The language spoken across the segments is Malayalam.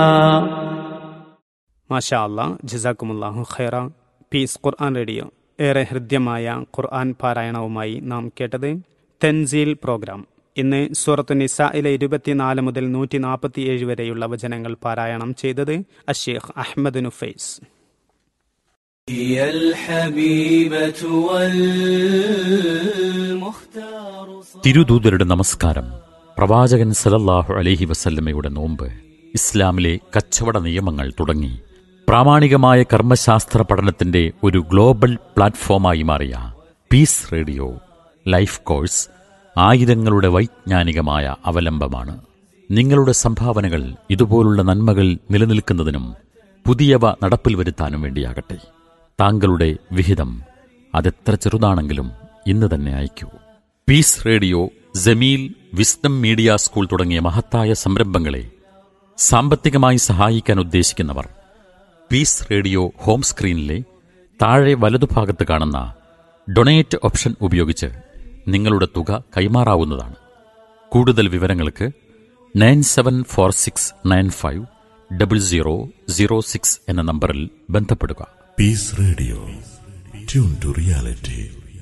മാഷാ അല്ലാ ജസാക്കുമുല്ലാഹു ഖൈറ പീസ് ഖുർആൻ റേഡിയോ ഏറെ ഹൃദ്യമായ ഖുർആൻ പാരായണവുമായി നാം കേട്ടത് തെൻസീൽ പ്രോഗ്രാം ഇന്ന് സൂറത്തു നിസയിലെ ഇരുപത്തിനാല് മുതൽ നൂറ്റി നാൽപ്പത്തിയേഴ് വരെയുള്ള വചനങ്ങൾ പാരായണം ചെയ്തത് അഷേഖ് അഹമ്മദ് നുഫൈസ് هي الحبيبة والمختار തിരുദൂതരുടെ നമസ്കാരം പ്രവാചകൻ സലല്ലാഹു അലൈഹി വസല്ലമയുടെ നോമ്പ് ഇസ്ലാമിലെ കച്ചവട നിയമങ്ങൾ തുടങ്ങി പ്രാമാണികമായ കർമ്മശാസ്ത്ര പഠനത്തിന്റെ ഒരു ഗ്ലോബൽ പ്ലാറ്റ്ഫോമായി മാറിയ പീസ് റേഡിയോ ലൈഫ് കോഴ്സ് ആയിരങ്ങളുടെ വൈജ്ഞാനികമായ അവലംബമാണ് നിങ്ങളുടെ സംഭാവനകൾ ഇതുപോലുള്ള നന്മകൾ നിലനിൽക്കുന്നതിനും പുതിയവ നടപ്പിൽ വരുത്താനും വേണ്ടിയാകട്ടെ താങ്കളുടെ വിഹിതം അതെത്ര ചെറുതാണെങ്കിലും ഇന്ന് തന്നെ അയക്കൂ peace radio Jameel wisdom media school തുടങ്ങിയ മഹത്തായ സംരംഭങ്ങളെ സാമ്പത്തികമായി സഹായിക്കാൻ ഉദ്ദേശിക്കുന്നവർ പീസ് റേഡിയോ ഹോം സ്ക്രീനിലെ താഴെ വലതുഭാഗത്ത് കാണുന്ന ഡൊണേറ്റ് ഓപ്ഷൻ ഉപയോഗിച്ച് നിങ്ങളുടെ തുക കൈമാറാവുന്നതാണ് കൂടുതൽ വിവരങ്ങൾക്ക് nine seven four six nine five double zero zero six എന്ന നമ്പറിൽ ബന്ധപ്പെടുക Peace Radio. Tune to reality.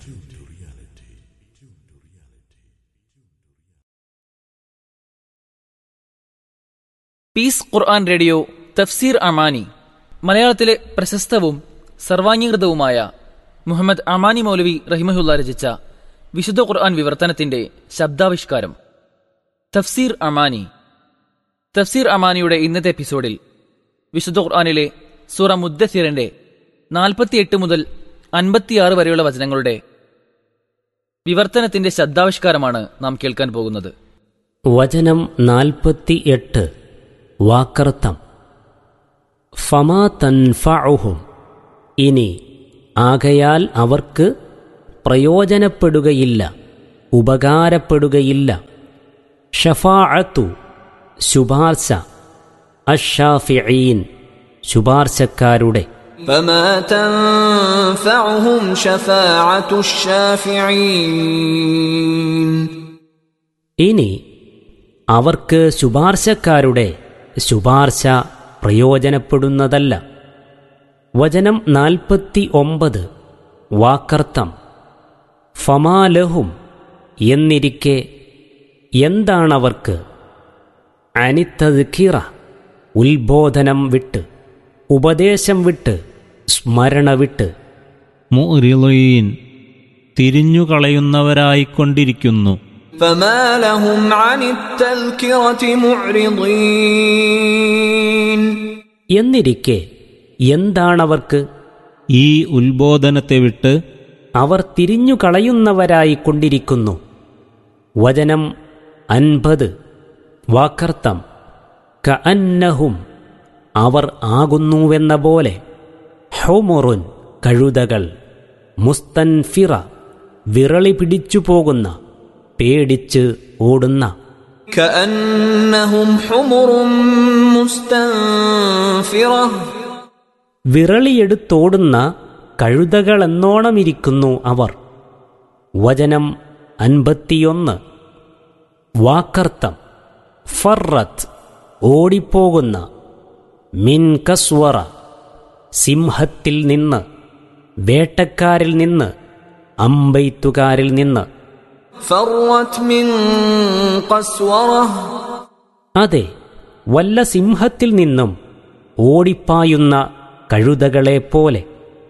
Peace Quran radio Tafseer Amani മലയാളത്തിലെ പ്രശസ്തവും സർവാംഗീകൃതവുമായ മുഹമ്മദ് അമാനി മൗലവി റഹിമഹുല്ല രചിച്ച വിശുദ്ധ ഖുർആൻ വിവർത്തനത്തിന്റെ ശബ്ദാവിഷ്കാരം തഫ്സീർ അമാനി തഫ്സീർ അമാനിയുടെ ഇന്നത്തെ എപ്പിസോഡിൽ വിശുദ്ധ ഖുർആനിലെ സൂറ മുദ്ദസിറിന്റെ നാൽപ്പത്തിയെട്ട് മുതൽ അൻപത്തിയാറ് വരെയുള്ള വചനങ്ങളുടെ വിവർത്തനത്തിന്റെ ശബ്ദാവിഷ്കാരമാണ് നാം കേൾക്കാൻ പോകുന്നത് വചനം നാൽപ്പത്തി എട്ട് വാക്കർത്തം ഫമാ തൻഫഉഹും ഇനി ആകയാൽ അവർക്ക് പ്രയോജനപ്പെടുകയില്ല ഉപകാരപ്പെടുകയില്ല ഷഫാഅത്തു ശുപാർശ അഷാഫിഈൻ ശുപാർശക്കാരുടെ فما تنفعهم شفاعة الشافعين ഇനി അവർക്ക് ശുപാർശക്കാരുടെ ശുപാർശ പ്രയോജനപ്പെടുന്നതല്ല വചനം നാൽപ്പത്തി ഒമ്പത് വാക്കർത്തം ഫമാലഹും എന്നിരിക്കെ എന്താണവർക്ക് അനിത്തദ്ഖിറ ഉത്ബോധനം വിട്ട് ഉപദേശം വിട്ട് സ്മരണ വിട്ട് മുറിലീൻ തിരിഞ്ഞുകളയുന്നവരായിക്കൊണ്ടിരിക്കുന്നു فما لهم عن التذكرة معرضين എന്നിരിക്കെ എന്താണവർക്ക് ഈ ഉത്ബോധനത്തെ വിട്ട് അവർ തിരിഞ്ഞുകളയുന്നവരായിക്കൊണ്ടിരിക്കുന്നു വചനം അൻപത് വാക്കർത്തം ക അന്നഹും അവർ ആകുന്നുവെന്ന പോലെ ഹൗമുറുൻ കഴുതകൾ മുസ്തൻഫിറ വിറളി പിടിച്ചു പോകുന്ന പേടിച്ച് ഓടുന്ന كأنهم حمر مستنفرة വിറളിയെടുത്തോടുന്ന കഴുതകളെന്നോണമിരിക്കുന്നു അവർ വചനം അൻപത്തിയൊന്ന് വാക്കർത്തം ഫറത്ത് ഓടിപ്പോകുന്ന മിൻ കസ്വറ സിംഹത്തിൽ നിന്ന് വേട്ടക്കാരിൽ നിന്ന് അമ്പെയ്ത്തുകാരിൽ നിന്ന് فرت من قسورة അതെ വല്ല സിംഹത്തിൽ നിന്നും ഓടിപ്പായുന്ന കഴുതകളെപ്പോലെ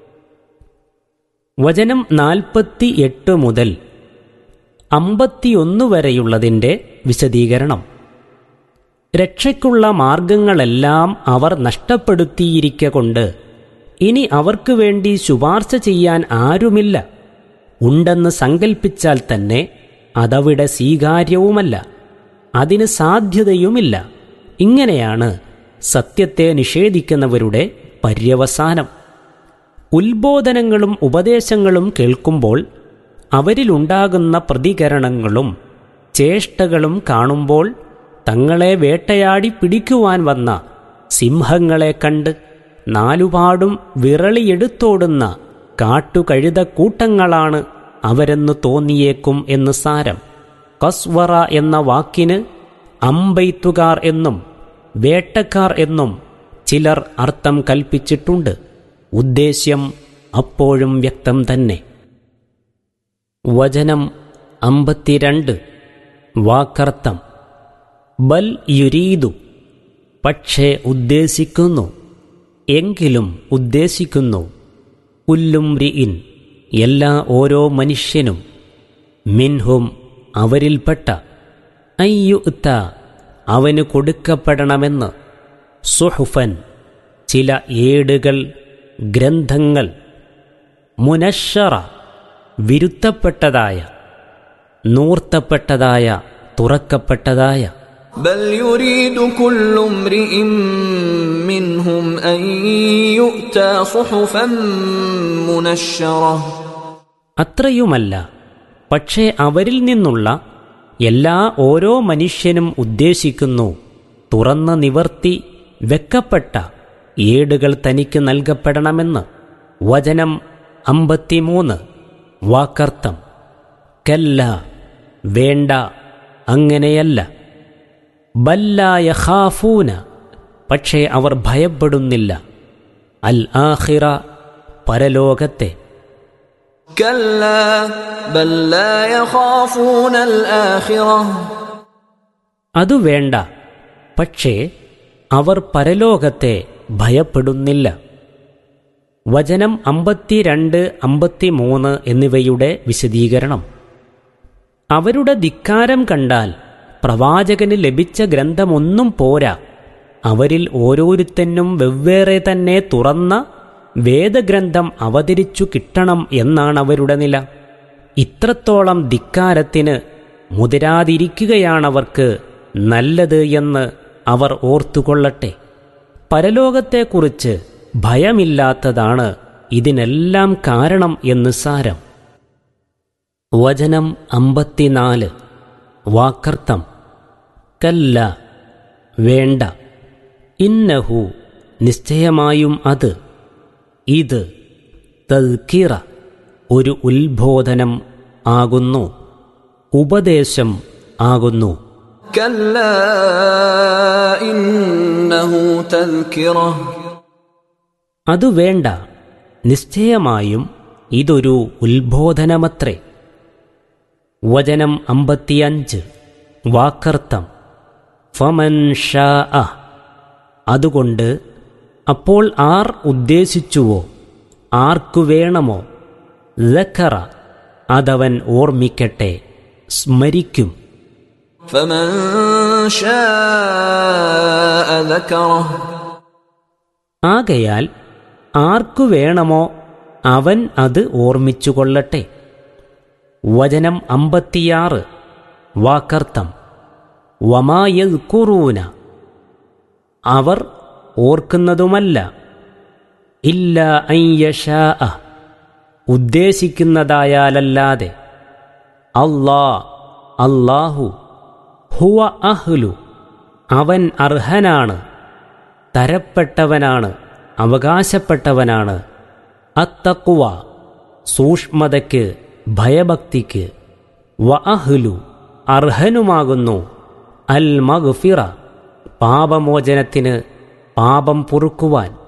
വചനം നാൽപ്പത്തി എട്ട് മുതൽ അമ്പത്തിയൊന്ന് വരെയുള്ളതിൻ്റെ വിശദീകരണം രക്ഷയ്ക്കുള്ള മാർഗങ്ങളെല്ലാം അവർ നഷ്ടപ്പെടുത്തിയിരിക്ക കൊണ്ട് ഇനി അവർക്ക് വേണ്ടി ശുപാർശ ചെയ്യാൻ ആരുമില്ല ഉണ്ടെന്ന് സങ്കൽപ്പിച്ചാൽ തന്നെ അതവിടെ സ്വീകാര്യവുമല്ല അതിന് സാധ്യതയുമില്ല ഇങ്ങനെയാണ് സത്യത്തെ നിഷേധിക്കുന്നവരുടെ പര്യവസാനം ഉത്ബോധനങ്ങളും ഉപദേശങ്ങളും കേൾക്കുമ്പോൾ അവരിലുണ്ടാകുന്ന പ്രതികരണങ്ങളും ചേഷ്ടകളും കാണുമ്പോൾ തങ്ങളെ വേട്ടയാടി പിടിക്കുവാൻ വന്ന സിംഹങ്ങളെ കണ്ട് നാലുപാടും വിറളിയെടുത്തോടുന്ന കാട്ടുകഴുതക്കൂട്ടങ്ങളാണ് അവരെന്ന് തോന്നിയേക്കും എന്ന് സാരം കസ്വറ എന്ന വാക്കിന് അമ്പെയ്ത്തുകാർ എന്നും വേട്ടക്കാർ എന്നും ചിലർ അർത്ഥം കൽപ്പിച്ചിട്ടുണ്ട് ഉദ്ദേശ്യം അപ്പോഴും വ്യക്തം തന്നെ വചനം അമ്പത്തിരണ്ട് വാക്കർത്ഥം ബൽ യുരീതു പക്ഷേ ഉദ്ദേശിക്കുന്നു എങ്കിലും ഉദ്ദേശിക്കുന്നു ഉല്ലും റിഇൻ എല്ലാ ഓരോ മനുഷ്യനും മിൻഹും അവരിൽപ്പെട്ട അയ്യുത്ത അവന് കൊടുക്കപ്പെടണമെന്ന് സുഹുഫൻ ചില ഏടുകൾ ഗ്രന്ഥങ്ങൾ മുനശ്ശറ വിരുത്തപ്പെട്ടതായ നൂർത്തപ്പെട്ടതായ തുറക്കപ്പെട്ടതായ بل يريد كل امرئ منهم ان يؤتى صحفا منشره അത്രയുമല്ല പക്ഷേ അവരിൽ നിന്നുള്ള എല്ലാ ഓരോ മനുഷ്യനും ഉദ്ദേശിക്കുന്നു തുറന്ന നിവർത്തി വെക്കപ്പെട്ട ഏടുകൾ തനിക്ക് നൽകപ്പെടണമെന്ന് വചനം അമ്പത്തിമൂന്ന് വാക്കർത്ഥം കല്ല വേണ്ട അങ്ങനെയല്ല ബല്ലായ ഖാഫൂന പക്ഷേ അവർ ഭയപ്പെടുന്നില്ല അൽ ആഖിറ പരലോകത്തെ كلا بل لا يخافون الاخره അതു വേണ്ട പക്ഷേ അവർ പരലോകത്തെ ഭയപ്പെടുന്നില്ല വചനം അമ്പത്തിരണ്ട് അമ്പത്തിമൂന്ന് എന്നിവയുടെ വിശദീകരണം അവരുടെ ധിക്കാരം കണ്ടാൽ പ്രവാചകന് ലഭിച്ച ഗ്രന്ഥമൊന്നും പോരാ അവരിൽ ഓരോരുത്തനും വെവ്വേറെ തന്നെ തുറന്ന വേദഗ്രന്ഥം അവതരിച്ചു കിട്ടണം എന്നാണ് അവരുടെ നില ഇത്രത്തോളം ധിക്കാരത്തിന് മുതിരാതിരിക്കുകയാണവർക്ക് നല്ലത് എന്ന് അവർ ഓർത്തുകൊള്ളട്ടെ പരലോകത്തെക്കുറിച്ച് ഭയമില്ലാത്തതാണ് ഇതിനെല്ലാം കാരണം എന്ന് സാരം വചനം അമ്പത്തിനാല് വാക്കർത്ഥം കല്ല വേണ്ട ഇന്നഹു നിശ്ചയമായും അത് ഇത് തൽക്കിറ ഒരു ഉത്ബോധനം ആകുന്നു ഉപദേശം ആകുന്നു كلا انه تذكره അതു വേണ്ട നിശ്ചയമായും ഇതൊരു ഉത്ബോധനമത്രേ വചനം അമ്പത്തിയഞ്ച് വാക്കർത്ഥം ഫമൻ ഷാ അതുകൊണ്ട് അപ്പോൾ ആർ ഉദ്ദേശിച്ചുവോ ആർക്കു വേണമോ ലഖറ അതവൻ ഓർമ്മിക്കട്ടെ സ്മരിക്കും فمن شاء ذكره ആകയാൽ ആർക്കു വേണമോ അവൻ അത് ഓർമ്മിച്ചുകൊള്ളട്ടെ വചനം അമ്പത്തിയാറ് വാക്കർത്ഥം വമായൽക്കുറൂന അവർ ഓർക്കുന്നതുമല്ല ഇല്ല അയ്യഷാ ഉദ്ദേശിക്കുന്നതായാലല്ലാതെ അല്ലാ അല്ലാഹു ഹുവ അഹ്ലു അവൻ അർഹനാണ് തരപ്പെട്ടവനാണ് അവകാശപ്പെട്ടവനാണ് അത്തക്കുവ സൂക്ഷ്മതയ്ക്ക് ഭയഭക്തിക്ക് വ അഹ്ലു അർഹനുമാകുന്നു അൽ മഗ്ഫിറ പാപമോചനത്തിന് പാപം പൊറുക്കുവാൻ